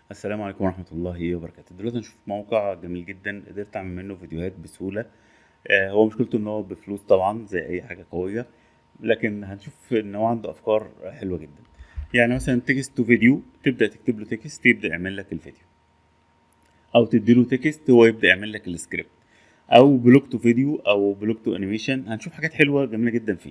السلام عليكم ورحمة الله وبركاته دلوقتي هنشوف موقع جميل جدا قدرت اعمل منه فيديوهات بسهولة آه، هو مشكلته ان هو بفلوس طبعا زي اي حاجة قوية لكن هنشوف ان هو عنده افكار حلوة جدا يعني مثلا تكست تو فيديو تبدأ تكتب له تكست يبدأ يعمل لك الفيديو او تديله تكست هو يبدأ يعمل لك السكريبت او بلوك تو فيديو او بلوك تو انيميشن هنشوف حاجات حلوة جميلة جدا فيه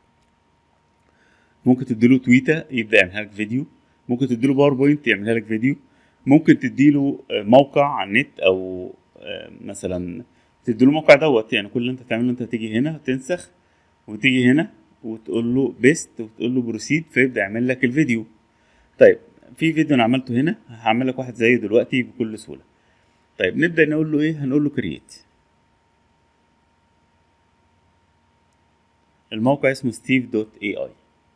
ممكن تديله تويتة يبدأ يعملها لك فيديو ممكن تديله باوربوينت يعملها لك فيديو ممكن تديله موقع على النت او مثلا تديله الموقع دوت يعني كل اللي انت تعمله انت تيجي هنا تنسخ وتيجي هنا وتقول له بيست وتقول له بروسيد فيبدا يعمل لك الفيديو طيب في فيديو انا عملته هنا هعمل لك واحد زيه دلوقتي بكل سهوله طيب نبدا نقول له ايه هنقول له كرييت الموقع اسمه ستيف دوت اي اي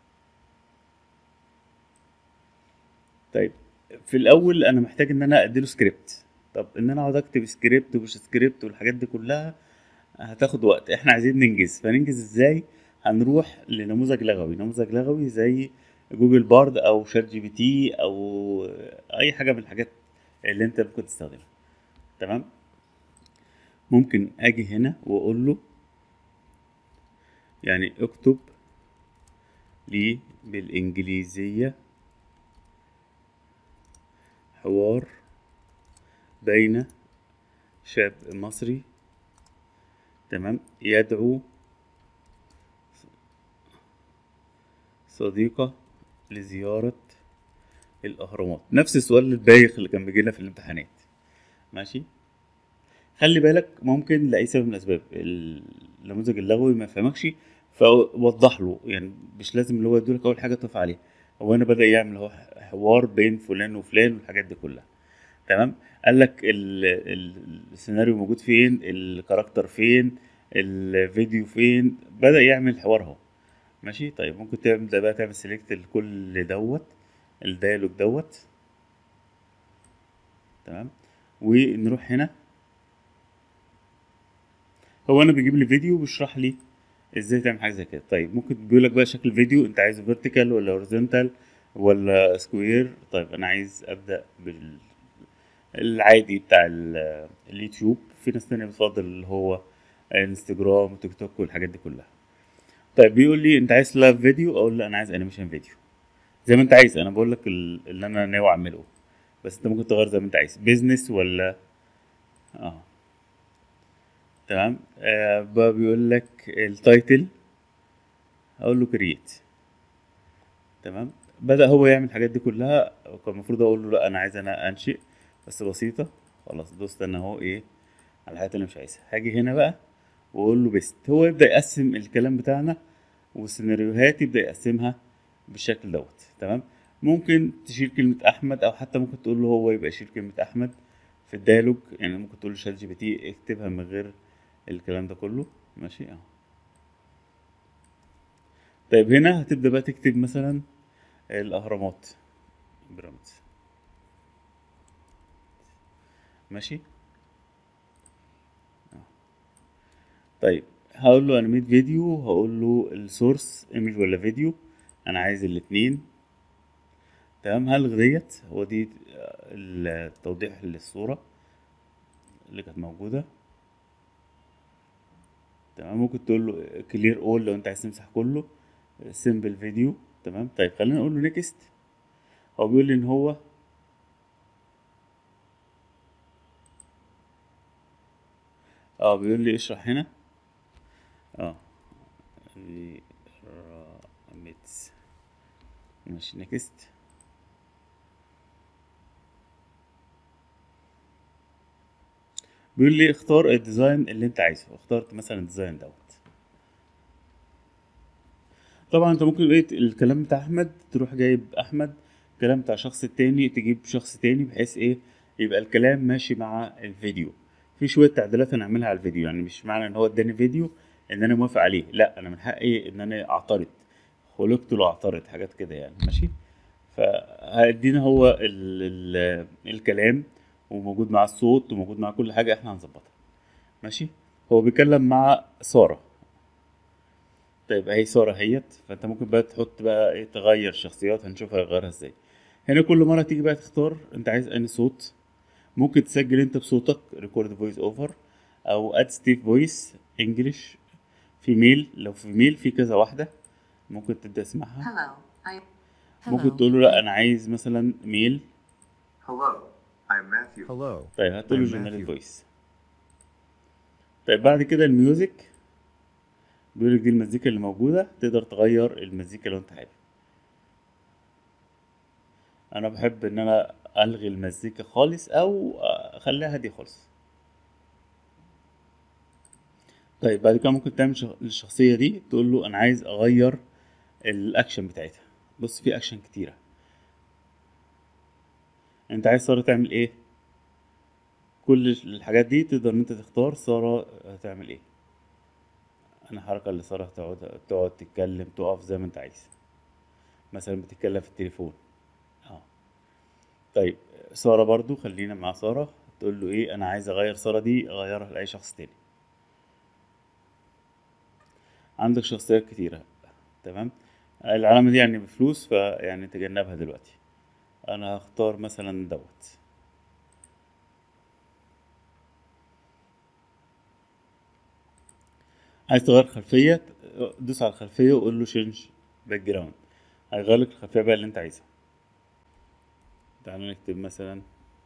طيب في الاول انا محتاج ان انا اديله سكريبت طب ان انا اقعد اكتب سكريبت ومش سكريبت والحاجات دي كلها هتاخد وقت احنا عايزين ننجز فننجز ازاي هنروح لنموذج لغوي نموذج لغوي زي جوجل بارد او شات جي بي تي او اي حاجه من الحاجات اللي انت ممكن تستخدمها تمام ممكن اجي هنا واقول له يعني اكتب لي بالانجليزيه حوار بين شاب مصري تمام يدعو صديقة لزيارة الأهرامات نفس السؤال البايخ اللي كان بيجينا في الامتحانات ماشي خلي بالك ممكن لأي سبب من الأسباب النموذج اللغوي ما يفهمكش فوضح له يعني مش لازم اللي هو يدولك أول حاجة تقف عليها هو هنا بدأ يعمل هو حوار بين فلان وفلان والحاجات دي كلها تمام قال لك السيناريو موجود فين الكاركتر فين الفيديو فين بدأ يعمل حوار اهو ماشي طيب ممكن تبدأ بقى تعمل سيلكت لكل دوت الديالوج دوت تمام ونروح هنا هو انا بيجيب لي فيديو بيشرح لي ازاي تعمل حاجه زي كده طيب ممكن بيقول لك بقى شكل الفيديو انت عايزه فيرتيكال ولا هوريزونتال ولا سكوير طيب انا عايز ابدا بال العادي بتاع اليوتيوب في ناس تانية بتفضل اللي هو انستجرام وتيك توك والحاجات دي كلها طيب بيقول لي انت عايز لايف فيديو اقول له انا عايز انيميشن فيديو زي ما انت عايز انا بقول لك اللي انا ناوي اعمله بس انت ممكن تغير زي ما انت عايز بيزنس ولا اه تمام آه بيقول لك التايتل اقول له كرييت تمام بدا هو يعمل الحاجات دي كلها كان المفروض اقول له لا انا عايز انا انشئ بس بسيطه خلاص دوست انا اهو ايه على الحاجات اللي مش عايزها هاجي هنا بقى واقول له بيست هو يبدا يقسم الكلام بتاعنا والسيناريوهات يبدا يقسمها بالشكل دوت تمام ممكن تشيل كلمه احمد او حتى ممكن تقول له هو يبقى يشيل كلمه احمد في الديالوج يعني ممكن تقول له شات جي بي تي اكتبها من غير الكلام ده كله ماشي اهو طيب هنا هتبدا بقى تكتب مثلا الاهرامات بيراميدز ماشي طيب هقول له انيميت فيديو هقول له السورس ايمج ولا فيديو انا عايز الاتنين تمام هلغي ديت هو دي التوضيح للصورة اللي كانت موجودة تمام ممكن تقول له كلير اول لو انت عايز تمسح كله سيمبل فيديو تمام طيب خلينا نقول له نيكست هو بيقول لي ان هو اه بيقول لي اشرح هنا اه بيراميدز ماشي نيكست بيقول لي اختار الديزاين اللي انت عايزه اخترت مثلا الديزاين دوت طبعا انت ممكن ايه الكلام بتاع احمد تروح جايب احمد الكلام بتاع شخص تاني تجيب شخص تاني بحيث ايه يبقى الكلام ماشي مع الفيديو في شويه تعديلات هنعملها على الفيديو يعني مش معنى ان هو اداني فيديو ان انا موافق عليه لا انا من حقي ان انا اعترض خلقت له اعترض حاجات كده يعني ماشي فهيدينا هو ال ال الكلام وموجود مع الصوت وموجود مع كل حاجه احنا هنظبطها ماشي هو بيتكلم مع ساره طيب اهي ساره اهيت فانت ممكن بقى تحط بقى ايه تغير شخصيات هنشوف هيغيرها ازاي هنا كل مره تيجي بقى تختار انت عايز انهي صوت ممكن تسجل انت بصوتك ريكورد فويس اوفر او اد ستيف فويس انجلش فيميل لو فيميل في كذا واحده ممكن تبدا تسمعها Hello, I. ممكن تقول له لا انا عايز مثلا ميل Hello, I'm Matthew. Hello. طيب هتقول له I'm جنرال Matthew. فويس طيب بعد كده الميوزك بيقول لك دي المزيكا اللي موجوده تقدر تغير المزيكا لو انت حابب انا بحب ان انا الغي المزيكا خالص او اخليها هاديه خالص طيب بعد كده ممكن تعمل شخ- الشخصيه دي تقول له انا عايز اغير الاكشن بتاعتها بص في اكشن كتيره انت عايز ساره تعمل ايه كل الحاجات دي تقدر ان انت تختار ساره هتعمل ايه انا حركه اللي ساره تقعد تقعد تتكلم تقف زي ما انت عايز مثلا بتتكلم في التليفون اه طيب ساره برضو خلينا مع ساره تقول له ايه انا عايز اغير ساره دي اغيرها لاي شخص تاني عندك شخصيات كتيره تمام العلامه دي يعني بفلوس فيعني تجنبها دلوقتي انا هختار مثلا دوت عايز تغير خلفية دوس على الخلفية وقول له change باك جراوند هيغير لك الخلفية بقى اللي انت عايزها تعالى نكتب مثلا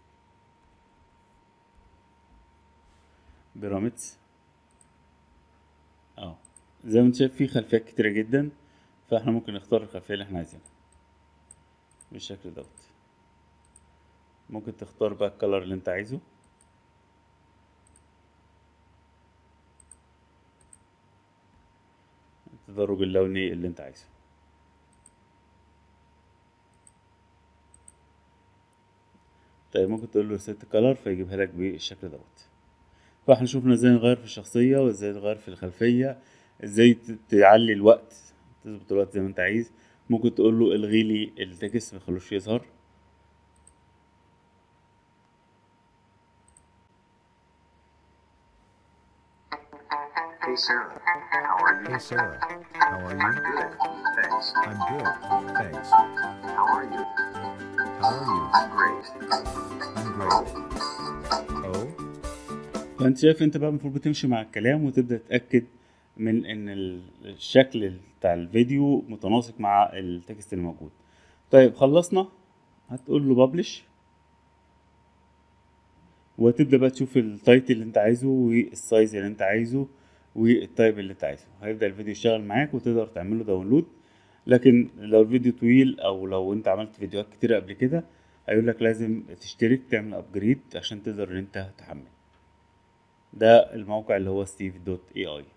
بيراميدز اه زي ما انت شايف في خلفيات كتيرة جدا فاحنا ممكن نختار الخلفية اللي احنا عايزينها بالشكل دوت ممكن تختار بقى الكلر اللي انت عايزه التدرج اللوني اللي انت عايزه طيب ممكن تقول له set color فيجيبها لك بالشكل دوت فاحنا شفنا ازاي نغير في الشخصية وازاي نغير في الخلفية ازاي ت- تعلي الوقت تظبط الوقت زي ما انت عايز ممكن تقول له الغي لي التكست ما تخلوش يظهر Hey Sarah, how are you? Hey Sarah. How are I'm you? good, thanks. I'm good. Thanks. How are you? How are you? I'm great. I'm great. Oh, فانت شايف انت بقى المفروض بتمشي مع الكلام وتبدا تتاكد من ان ال- الشكل بتاع الفيديو متناسق مع التكست اللي موجود طيب خلصنا هتقول له ببلش وتبدا بقى تشوف التايتل اللي انت عايزه والسايز اللي انت عايزه والتايب اللي انت عايزه هيبدا الفيديو يشتغل معاك وتقدر تعمله داونلود لكن لو الفيديو طويل او لو انت عملت فيديوهات كتير قبل كده هيقول لك لازم تشترك تعمل ابجريد عشان تقدر ان انت تحمل ده الموقع اللي هو ستيف دوت اي اي